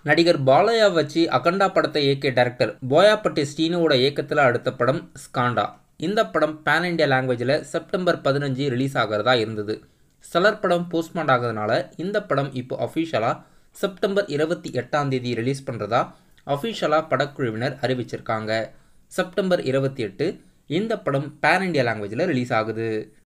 நடிகர் பாலையா வச்சு அகண்டா படத்தை இயக்கிய டைரக்டர் போயாப்பட்டி ஸ்ரீனுவோட இயக்கத்தில் அடுத்த படம் ஸ்காண்டா இந்த படம் பேன் இண்டியா லாங்குவேஜில் செப்டம்பர் பதினஞ்சு ரிலீஸ் ஆகிறதா இருந்தது சலர் படம் போஸ்ட்மார்ட் ஆகிறதுனால இந்த படம் இப்போ அஃபிஷியலாக செப்டம்பர் இருபத்தி எட்டாம் தேதி ரிலீஸ் பண்ணுறதா அஃபிஷியலாக படக்குழுவினர் அறிவிச்சிருக்காங்க செப்டம்பர் இருபத்தி எட்டு இந்த படம் பேன் இண்டியா லாங்குவேஜில் ரிலீஸ் ஆகுது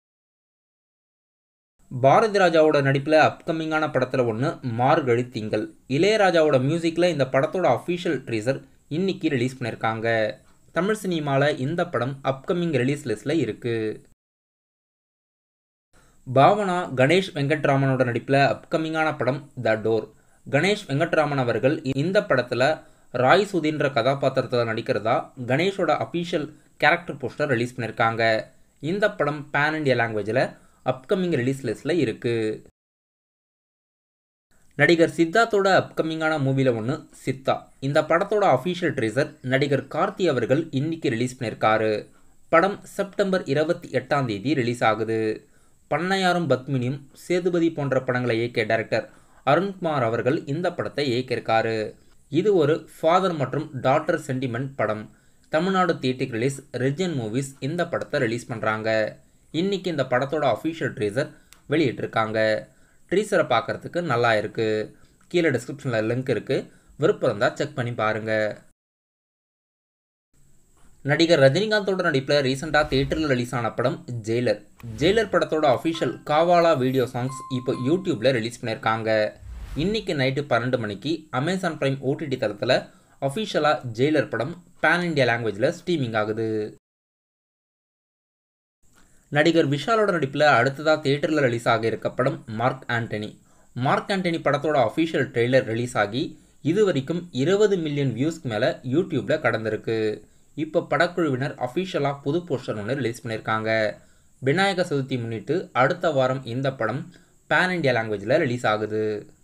பாரதி ராஜாவோட நடிப்பில் அப்கமிங்கான படத்தில் ஒன்று மார்கழி திங்கள் இளையராஜாவோட மியூசிக்கில் இந்த படத்தோட அஃபிஷியல் ட்ரீசர் இன்னைக்கு ரிலீஸ் பண்ணியிருக்காங்க தமிழ் சினிமாவில் இந்த படம் அப்கமிங் ரிலீஸ் லிஸ்ட்டில் இருக்குது பாவனா கணேஷ் வெங்கட்ராமனோட நடிப்பில் அப்கமிங்கான படம் த டோர் கணேஷ் வெங்கட்ராமன் அவர்கள் இந்த படத்தில் ராய் சுதீன்ற கதாபாத்திரத்தில் நடிக்கிறதா கணேஷோட அஃபீஷியல் கேரக்டர் போஸ்டர் ரிலீஸ் பண்ணியிருக்காங்க இந்த படம் பேன் இண்டியா லாங்குவேஜில் அப்கமிங் ரிலீஸ் லிஸ்ட்டில் இருக்குது நடிகர் சித்தார்த்தோட அப்கமிங்கான மூவியில் ஒன்று சித்தா இந்த படத்தோட அஃபீஷியல் ட்ரீசர் நடிகர் கார்த்தி அவர்கள் இன்னைக்கு ரிலீஸ் பண்ணியிருக்காரு படம் செப்டம்பர் இருபத்தி எட்டாம் தேதி ரிலீஸ் ஆகுது பண்ணையாரும் பத்மினியும் சேதுபதி போன்ற படங்களை இயக்கிய டைரக்டர் அருண்குமார் அவர்கள் இந்த படத்தை இயக்கியிருக்காரு இது ஒரு ஃபாதர் மற்றும் டாட்டர் சென்டிமெண்ட் படம் தமிழ்நாடு தியேட்டிக் ரிலீஸ் ரெஜன் மூவிஸ் இந்த படத்தை ரிலீஸ் பண்ணுறாங்க இன்றைக்கி இந்த படத்தோட அஃபிஷியல் ட்ரீசர் வெளியிட்டிருக்காங்க ட்ரீசரை பார்க்குறதுக்கு நல்லா இருக்குது கீழே டிஸ்கிரிப்ஷனில் லிங்க் இருக்குது விருப்பம் இருந்தால் செக் பண்ணி பாருங்கள் நடிகர் ரஜினிகாந்தோட நடிப்பில் ரீசெண்டாக தியேட்டரில் ரிலீஸ் ஆன படம் ஜெயிலர் ஜெயிலர் படத்தோட அஃபிஷியல் காவாலா வீடியோ சாங்ஸ் இப்போ யூடியூப்பில் ரிலீஸ் பண்ணியிருக்காங்க இன்றைக்கி நைட்டு பன்னெண்டு மணிக்கு அமேசான் ப்ரைம் ஓடிடி தளத்தில் அஃபிஷியலாக ஜெயிலர் படம் பேன் இண்டியா லாங்குவேஜில் ஸ்ட்ரீமிங் ஆகுது நடிகர் விஷாலோட நடிப்பில் அடுத்ததாக தியேட்டரில் ரிலீஸ் ஆகி இருக்க படம் மார்க் ஆண்டனி மார்க் ஆண்டனி படத்தோட அஃபிஷியல் ட்ரெய்லர் ரிலீஸ் ஆகி இது வரைக்கும் இருபது மில்லியன் வியூஸ்க்கு மேலே யூடியூப்பில் கடந்திருக்கு இப்போ படக்குழுவினர் அஃபிஷியலாக புது போஸ்டர் ஒன்று ரிலீஸ் பண்ணியிருக்காங்க விநாயக சதுர்த்தி முன்னிட்டு அடுத்த வாரம் இந்த படம் பேன் இண்டியா லாங்குவேஜில் ரிலீஸ் ஆகுது